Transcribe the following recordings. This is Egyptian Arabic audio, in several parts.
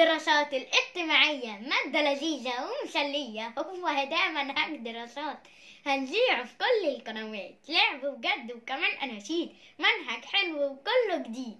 الدراسات الاجتماعية مادة لذيذة ومسلية هو ده منهج دراسات هنذيعه في كل القنوات لعب بجد وكمان أناشيد منهج حلو وكله جديد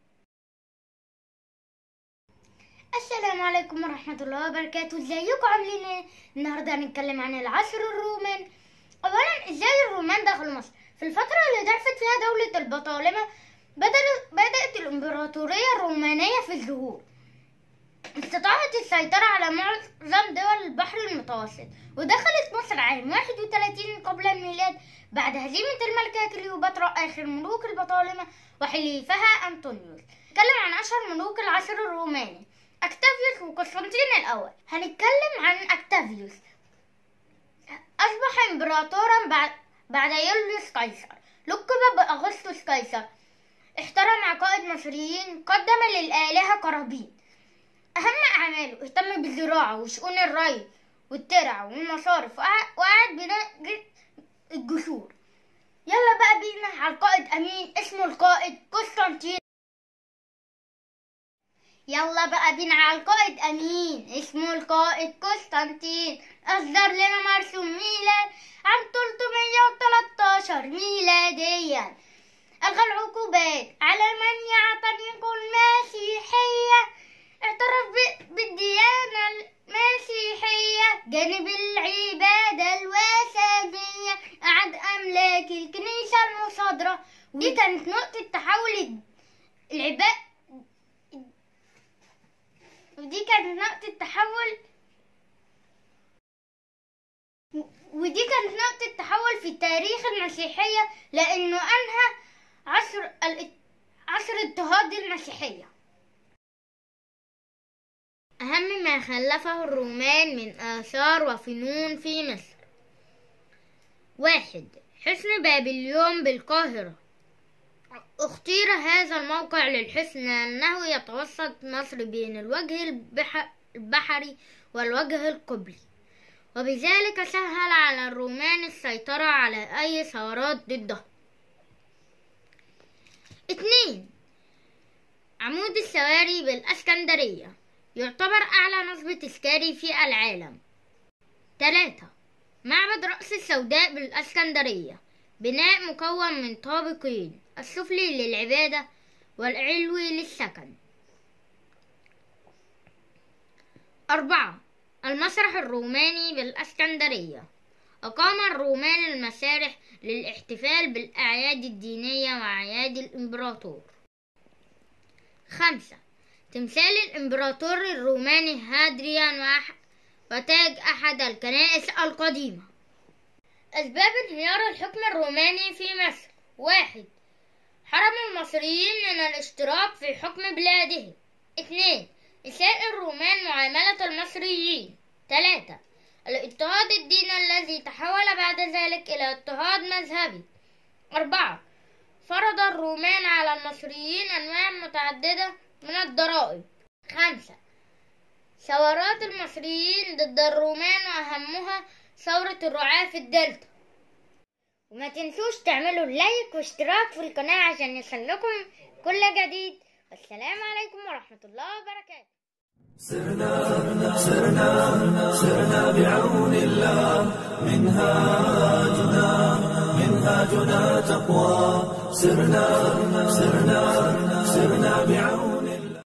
السلام عليكم ورحمة الله وبركاته ازيكم عاملين ايه؟ النهاردة هنتكلم عن العصر الروماني أولا ازاي الرومان دخلوا مصر في الفترة اللي ضعفت فيها دولة البطالمة بدأت بدأت الإمبراطورية الرومانية في الظهور استطاعت السيطرة على معظم دول البحر المتوسط ودخلت مصر عام 31 قبل الميلاد بعد هزيمة الملكة كليوباترا آخر ملوك البطالمة وحليفها أنطونيوس نتكلم عن أشهر ملوك العصر الروماني أكتافيوس وقسطنطين الأول هنتكلم عن أكتافيوس أصبح إمبراطورا بعد بعد يوليوس قيصر لقب بأغسطس قيصر احترم عقائد مصريين قدم للآلهة قرابين أهم أعماله اهتم بالزراعة وشؤون الري والترع والمصارف وقع- وقعد بناء ج- الجسور يلا بقى بينا على القائد أمين اسمه القائد قسطنطين يلا بقى بينا على القائد أمين اسمه القائد قسطنطين أصدر لنا مرسوم ميلاد عام 313 ميلاديا ألغى العقوبات على من يعتنق المسيحية اعترف ب- بالديانة المسيحية جانب العبادة الوثنية أعد أملاك الكنيسة المصادرة دي كانت نقطة تحول العباد ودي كانت نقطة تحول ودي كانت نقطة تحول في تاريخ المسيحية لأنه أنهى عصر ال... عصر اضطهاد المسيحية أهم ما خلفه الرومان من آثار وفنون في مصر واحد حصن بابليون بالقاهرة اختير هذا الموقع للحصن لأنه يتوسط مصر بين الوجه البح- البحري والوجه القبلي وبذلك سهل على الرومان السيطرة على أي ثورات ضده اتنين عمود السواري بالأسكندرية يعتبر أعلى نصب تذكاري في العالم تلاتة معبد رأس السوداء بالأسكندرية بناء مكون من طابقين السفلي للعبادة والعلوي للسكن أربعة المسرح الروماني بالأسكندرية أقام الرومان المسارح للاحتفال بالأعياد الدينية وأعياد الإمبراطور خمسة تمثال الإمبراطور الروماني هادريان وأح... وتاج أحد الكنائس القديمة أسباب انهيار الحكم الروماني في مصر واحد حرم المصريين من الاشتراك في حكم بلادهم اثنين إساءة الرومان معاملة المصريين ثلاثة الاضطهاد الديني الذي تحول بعد ذلك إلى اضطهاد مذهبي أربعة فرض الرومان على المصريين أنواع متعددة من الضرائب خمسة ثورات المصريين ضد الرومان وأهمها ثورة الرعاة في الدلتا وما تنسوش تعملوا لايك واشتراك في القناة عشان يصلكم كل جديد والسلام عليكم ورحمة الله وبركاته سرنا سرنا سرنا بعون الله منهاجنا منهاجنا تقوى سرنا سرنا سرنا بعون